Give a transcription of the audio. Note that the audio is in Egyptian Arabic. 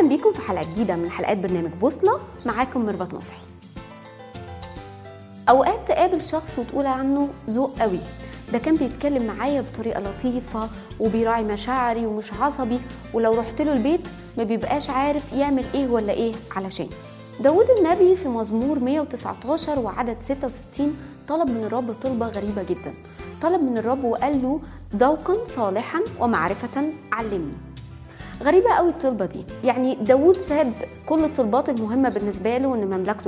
بيكم في حلقة جديدة من حلقات برنامج بوصلة معاكم ميرفت نصحي أوقات تقابل شخص وتقول عنه ذوق قوي ده كان بيتكلم معايا بطريقة لطيفة وبيراعي مشاعري ومش عصبي ولو رحت له البيت ما بيبقاش عارف يعمل ايه ولا ايه علشان داود النبي في مزمور 119 وعدد 66 طلب من الرب طلبة غريبة جدا طلب من الرب وقال له ذوقا صالحا ومعرفة علمني غريبة قوي الطلبة دي يعني داود ساب كل الطلبات المهمة بالنسبة له ان مملكته